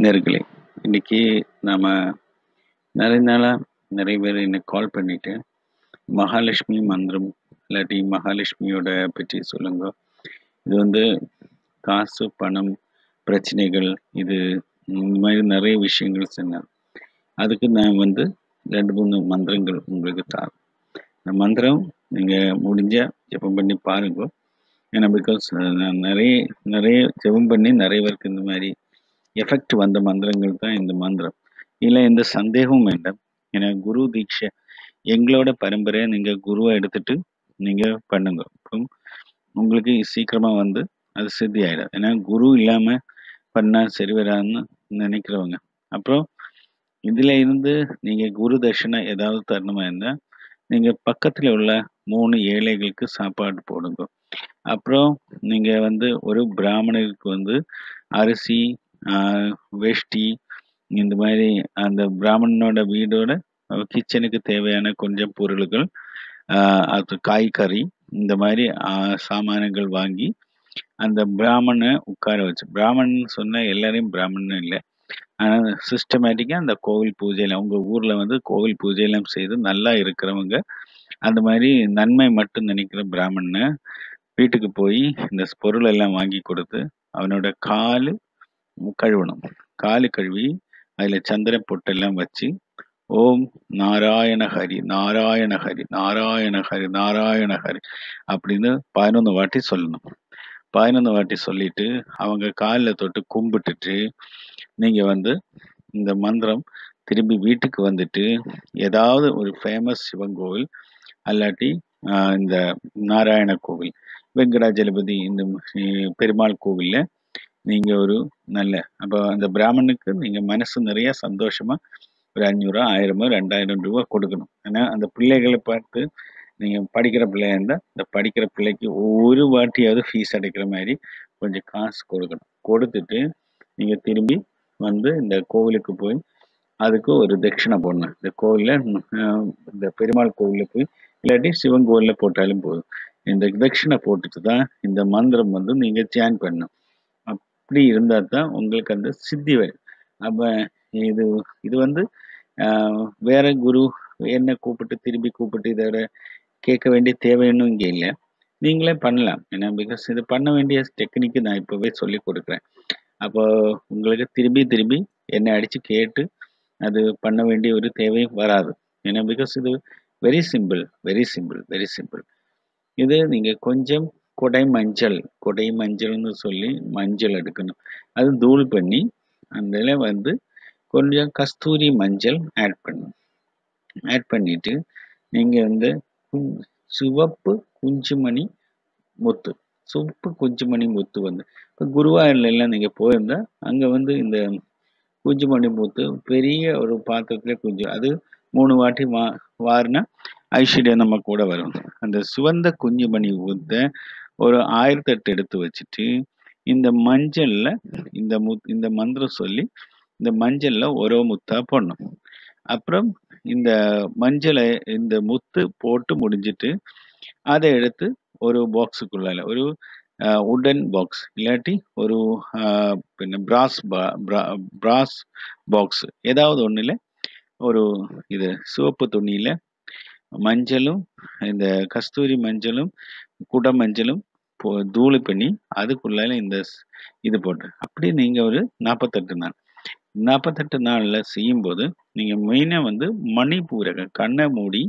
நேர்களே இன்னைக்கு நாம நிறைய நாளா நிறைய பேர் எனக்கு கால் பண்ணிட்டு மகாலட்சுமி மந்திரம் இல்லாட்டி மகாலட்சுமியோட பற்றி சொல்லுங்க இது வந்து காசு பணம் பிரச்சனைகள் இது இந்த மாதிரி நிறைய விஷயங்கள் சொன்னார் அதுக்கு நான் வந்து ரெண்டு மூணு மந்திரங்கள் உங்களுக்கு தரேன் இந்த மந்திரம் நீங்கள் முடிஞ்சா ஜெபம் பண்ணி பாருங்க ஏன்னா பிகாஸ் நான் நிறைய நிறைய ஜெபம் பண்ணி நிறைய பேருக்கு இந்த மாதிரி எஃபெக்ட் வந்த மந்திரங்கள் தான் இந்த மந்திரம் இதில் எந்த சந்தேகமும் வேண்டாம் ஏன்னா குரு தீட்சை எங்களோட பரம்பரையை நீங்கள் குருவை எடுத்துட்டு நீங்கள் பண்ணுங்க அப்புறம் உங்களுக்கு சீக்கிரமாக வந்து அது சித்தி ஆகிடும் ஏன்னா குரு இல்லாமல் பண்ணால் சரி வராதுன்னு நினைக்கிறவங்க அப்புறம் இதில் இருந்து நீங்கள் குரு தட்சணை ஏதாவது தரணுமா இருந்தால் நீங்கள் பக்கத்தில் உள்ள மூணு ஏழைகளுக்கு சாப்பாடு போடுங்க அப்புறம் நீங்கள் வந்து ஒரு பிராமணருக்கு வந்து அரிசி ஆஹ், வேஷ்டி இந்த மாதிரி அந்த பிராமணனோட வீடோட கிச்சனுக்கு தேவையான கொஞ்சம் பொருள்கள் ஆஹ், அது காய்கறி இந்த மாதிரி ஆஹ், சாமான்கள் வாங்கி அந்த பிராமணனை உட்கார வச்சு பிராமணன் சொன்ன எல்லாரையும் பிராமணன் இல்லை ஆனால் சிஸ்டமேட்டிக்காக அந்த கோவில் பூஜையில் அவங்க ஊரில் வந்து கோவில் பூஜையெல்லாம் செய்து நல்லா இருக்கிறவங்க அந்த மாதிரி நன்மை மட்டும் நினைக்கிற பிராமணனை வீட்டுக்கு போய் இந்த பொருள் எல்லாம் வாங்கி கொடுத்து அவனோட காலு கழுவணும் காலு கழுவி அதில் சந்திர பொட்டெல்லாம் வச்சு ஓம் நாராயண ஹரி நாராயண ஹரி நாராயண ஹரி நாராயண ஹரி அப்படின்னு பதினொன்று வாட்டி சொல்லணும் பதினொன்று வாட்டி சொல்லிட்டு அவங்க காலில் தொட்டு கும்பிட்டுட்டு நீங்கள் வந்து இந்த மந்திரம் திரும்பி வீட்டுக்கு வந்துட்டு ஏதாவது ஒரு ஃபேமஸ் சிவன் கோவில் அல்லாட்டி ஆஹ், இந்த நாராயண கோவில் வெங்கடாஜலபதி இந்த ம், பெருமாள் கோவிலில் நீங்கள் ஒரு நல்ல அப்போ அந்த பிராமணனுக்கு நீங்கள் மனசு நிறைய சந்தோஷமா ஒரு அஞ்சூறுவா ஆயிரமோ ரெண்டாயிரம் ரூபா கொடுக்கணும் ஏன்னா அந்த பிள்ளைகளை பார்த்து நீங்கள் படிக்கிற பிள்ளையா இருந்தால் இந்த படிக்கிற பிள்ளைக்கு ஒரு வாட்டியாவது ஃபீஸ் அடைக்கிற மாதிரி கொஞ்சம் காசு கொடுக்கணும் கொடுத்துட்டு நீங்கள் திரும்பி வந்து இந்த கோவிலுக்கு போய் அதுக்கு ஒரு தட்சிணை போடணும் இந்த கோவிலில் இந்த பெருமாள் கோவிலில் போய் இல்லாட்டி சிவன் கோவிலில் போட்டாலும் போதும் இந்த தட்சிணை போட்டுட்டு தான் இந்த மந்திரம் வந்து நீங்கள் தியான் பண்ணணும் அப்படி இருந்தால் தான் உங்களுக்கு அந்த சித்தி வரும் அப்போ இது இது வந்து ஆஹ், வேற குரு என்ன கூப்பிட்டு திரும்பி கூப்பிட்டு இதோட கேட்க வேண்டிய தேவைன்னு இங்கே இல்லை நீங்களே பண்ணலாம் ஏன்னா பிகாஸ் இது பண்ண வேண்டிய டெக்னிக்கு நான் இப்போவே சொல்லி கொடுக்குறேன் அப்போ உங்களுக்கு திரும்பி திரும்பி என்னை அடித்து கேட்டு அது பண்ண வேண்டிய ஒரு தேவையும் வராது ஏன்னா பிகாஸ் இது very simple very simple very simple இது நீங்கள் கொஞ்சம் கொடை மஞ்சள் கொடை மஞ்சள்னு சொல்லி மஞ்சள் எடுக்கணும் அது தூள் பண்ணி அந்த இதில் வந்து கொஞ்சம் கஸ்தூரி மஞ்சள் ஆட் பண்ணணும் ஆட் பண்ணிட்டு நீங்கள் வந்து குஞ்- சிவப்பு குஞ்சுமணி முத்து சிவப்பு குஞ்சுமணி முத்து வந்து இப்போ குருவாயூர்ல எல்லாம் நீங்கள் போயிருந்தா அங்கே வந்து இந்த குஞ்சுமணி முத்து பெரிய ஒரு பாத்திரத்துல குஞ்சு அது மூணு வாட்டி வா வாரினா ஐஸ்வர்யம் நம்ம கூட வரும் அந்த சிவந்த குஞ்சுமணி முத்தை ஒரு ஆயிரத்தெட்டு எடுத்து வச்சுட்டு இந்த மஞ்சள்ல இந்த முத் இந்த மந்திரம் சொல்லி இந்த மஞ்சள்ல ஒரு முத்தா போடணும் அப்புறம் இந்த மஞ்சளை இந்த முத்து போட்டு முடிஞ்சிட்டு அதை எடுத்து ஒரு பாக்ஸுக்குள்ளால ஒரு உடன் பாக்ஸ் இல்லாட்டி ஒரு ஆஹ், பின்ன பிராஸ் பிராஸ் பாக்ஸ் ஏதாவது ஒண்ணுல ஒரு இது சிவப்பு துணியில மஞ்சளும் இந்த கஸ்தூரி மஞ்சளும் குட மஞ்சளும் போ- தூளி பண்ணி அதுக்குள்ளால இந்த ஸ்- இது போட்டு அப்படி நீங்க ஒரு நாற்பத்தெட்டு நாள் நாற்பத்தெட்டு நாள்ல செய்யும்போது நீங்க மெயினா வந்து மணிப்பூரகம் கண்ணை மூடி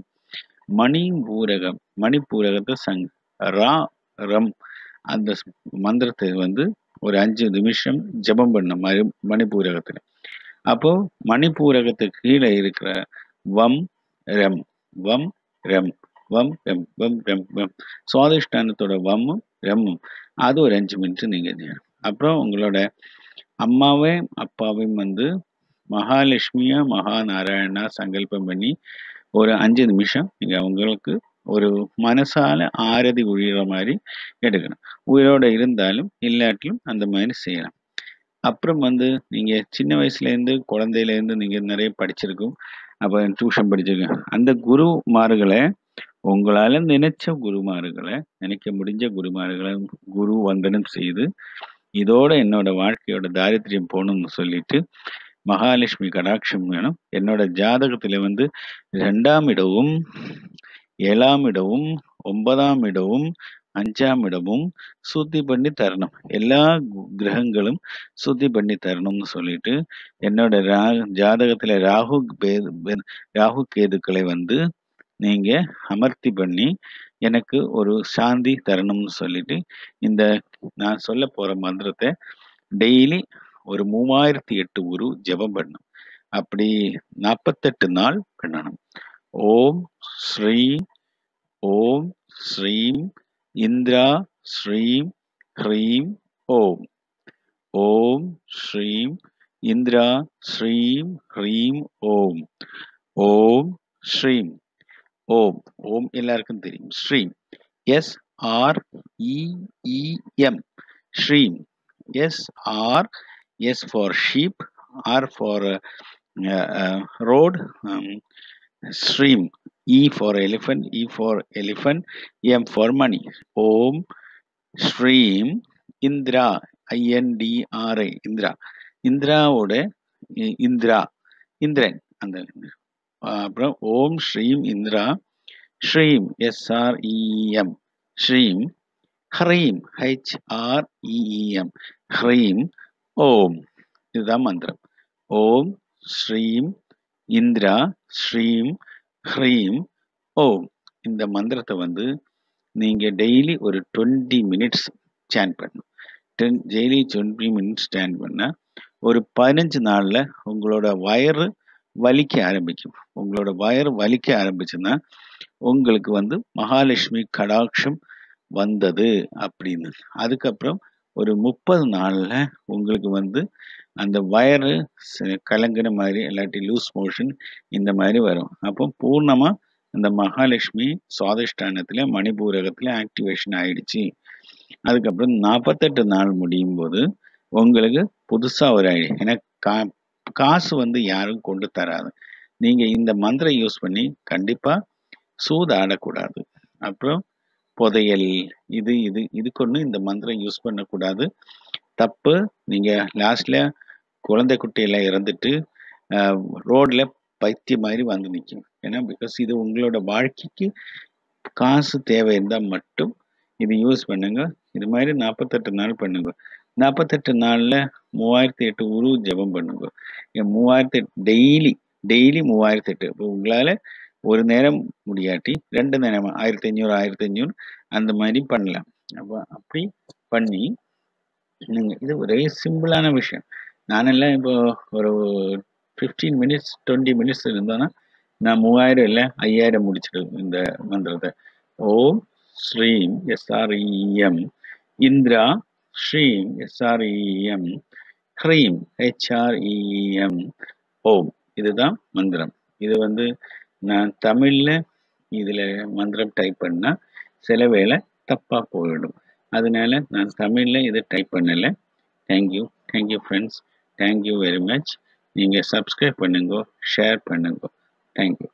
மணிபூரகம் மணிப்பூரகத்தை சங் ரா ரம் அந்த ஸ்- மந்திரத்தை வந்து ஒரு அஞ்சு நிமிஷம் ஜெபம் பண்ண மணி மணிப்பூரகத்துல அப்போ மணிப்பூரகத்துக்கு கீழே இருக்கிற வம் ரெம் வம் ரெம் வம் ரெம் வம் ரெம் வம் சுவாதிஷ்டானத்தோட வம்மும் ரெம்மும் அது ஒரு அஞ்சு மினிட் நீங்க செய்யணும் அப்புறம் உங்களோட அம்மாவையும் அப்பாவையும் வந்து மகாலட்சுமியா மகாநாராயணா சங்கல்பம் பண்ணி ஒரு அஞ்சு நிமிஷம் நீங்க அவங்களுக்கு ஒரு மனசால ஆரதி உழிகிற மாதிரி எடுக்கணும் உயிரோட இருந்தாலும் இல்லாட்டிலும் அந்த மாதிரி செய்யலாம் அப்புறம் வந்து நீங்க சின்ன வயசுல இருந்து குழந்தையில இருந்து நீங்க நிறைய படிச்சிருக்கும் அப்ப டியூஷன் படிச்சிருக்கேன் அந்த குருமார்களை உங்களால நினைச்ச குருமார்களை நினைக்க முடிஞ்ச குருமார்களை குரு வந்தனம் செய்து இதோட என்னோட வாழ்க்கையோட தாரித்திரியம் போகணும்னு சொல்லிட்டு மகாலட்சுமி கடாட்சம் வேணும் என்னோட ஜாதகத்துல வந்து ரெண்டாம் இடவும் ஏழாம் இடவும் ஒன்பதாம் இடவும் அஞ்சாம் இடமும் சுத்தி பண்ணி தரணும் எல்லா கு- கிரகங்களும் சுத்தி பண்ணி தரணும்னு சொல்லிட்டு என்னோட ரா ஜாதகத்துல ராகு பே- பே- ராகு கேதுக்களை வந்து நீங்க அமர்த்தி பண்ணி எனக்கு ஒரு சாந்தி தரணும்னு சொல்லிட்டு இந்த நான் சொல்ல போற மந்திரத்தை டெய்லி ஒரு மூவாயிரத்தி எட்டு உரு ஜெபம் பண்ணணும் அப்படி நாற்பத்தெட்டு நாள் பண்ணணும் ஓம் ஸ்ரீ ஓம் ஸ்ரீம் இந்திரா ஸ்ரீம் ஹ்ரீம் ஓம் ஓம் ஸ்ரீம் இந்திரா ஸ்ரீம் ஹ்ரீம் ஓம் ஓம் ஸ்ரீம் ஓம் ஓம் எல்லாருக்கும் தெரியும் ஸ்ரீம் எஸ் ஆர் இஇஎம் ஸ்ரீம் S R S for sheep R for road ஸ்ரீம் E for elephant E for elephant M for money ஓம் ஸ்ரீம் இந்திரா ஐஎன்டிஆர்ஐ இந்திரா இந்திராவோட இ- இந்திரா இந்திரன் அந்த அஹ் அப்புறம் ஓம் ஸ்ரீம் இந்திரா ஸ்ரீம் எஸ்ஆர்இஎம் ஸ்ரீம் ஹ்ரீம் ஹெச்ஆர்இஎம் ஹ்ரீம் ஓம் இதுதான் மந்திரம் ஓம் ஸ்ரீம் இந்திரா ஸ்ரீம் ஹ்ரீம் ஓம் இந்த மந்திரத்தை வந்து நீங்க டெய்லி ஒரு டுவெண்ட்டி மினிட்ஸ் ஸ்டாண்ட் பண்ணணும் ten daily twenty minutes stand பண்ணா ஒரு பதினஞ்சு நாள்ல உங்களோட வயறு வலிக்க ஆரம்பிக்கும் உங்களோட வயறு வலிக்க ஆரம்பிச்சுன்னா உங்களுக்கு வந்து மகாலட்சுமி கடாட்சம் வந்தது அப்படின்னு அதுக்கப்புறம் ஒரு முப்பது நாள்ல உங்களுக்கு வந்து அந்த வயறு ச- கலங்குன மாதிரி இல்லாட்டி லூஸ் மோஷன் இந்த மாதிரி வரும் அப்போ பூர்ணமா இந்த மகாலட்சுமி சுவாதிஷ்டானத்துல மணிபூரகத்துல ஆக்டிவேஷன் ஆயிடுச்சு அதுக்கப்புறம் நாற்பத்தெட்டு நாள் முடியும் போது உங்களுக்கு புதுசா ஒரு ஐடியா ஏன்னா கா காசு வந்து யாரும் கொண்டு தராது நீங்க இந்த மந்திரம் யூஸ் பண்ணி கண்டிப்பா சூதாடக்கூடாது அப்புறம் புதையல் இது இது இதுக்கு ஒன்றும் இந்த மந்திரம் யூஸ் பண்ணக்கூடாது தப்பு நீங்க லாஸ்ட்ல குழந்தை குட்டியெல்லாம் இறந்துட்டு ரோட்ல பைத்தியம் மாதிரி வந்து நிற்கும் ஏன்னா பிகாஸ் இது உங்களோட வாழ்க்கைக்கு காசு தேவை இருந்தால் மட்டும் இது யூஸ் பண்ணுங்க இது மாதிரி நாற்பத்தெட்டு நாள் பண்ணுங்க நாற்பத்தெட்டு நாள்ல மூவாயிரத்தி எட்டு உரு ஜெபம் பண்ணுங்க இங்க மூவாயிரத்தி எட்டு டெய்லி டெய்லி மூவாயிரத்தி எட்டு இப்போ உங்களால ஒரு நேரம் முடியாட்டி ரெண்டு நேரம் ஆயிரத்தி ஐநூறு ஆயிரத்தி ஐநூறு அந்த மாதிரி பண்ணலாம் அப்போ அப்படி பண்ணி நீங்க இது ஒரே சிம்பிளான விஷயம் நானெல்லாம் இப்போ ஒரு ஃபிஃப்டீன் மினிட்ஸ் டுவெண்ட்டி மினிட்ஸ் இருந்தோன்னா நான் மூவாயிரம் இல்லை ஐயாயிரம் முடிச்சிடுவேன் இந்த மந்திரத்தை ஓம் ஸ்ரீம் எஸ்ஆர்இஎம் இந்திரா ஸ்ரீம் எஸ்ஆர்இஎம் ஹ்ரீம் ஹெச்ஆர்இஎம் ஓம் இதுதான் மந்திரம் இது வந்து நான் தமிழ்ல இதுல மந்திரம் டைப் பண்ணா சில வேளை தப்பா போயிடும் அதனால நான் தமிழ்ல இதை டைப் பண்ணல thank you thank you friends thank you very much நீங்க சப்ஸ்கிரைப் பண்ணுங்க ஷேர் பண்ணுங்க தேங்க்யூ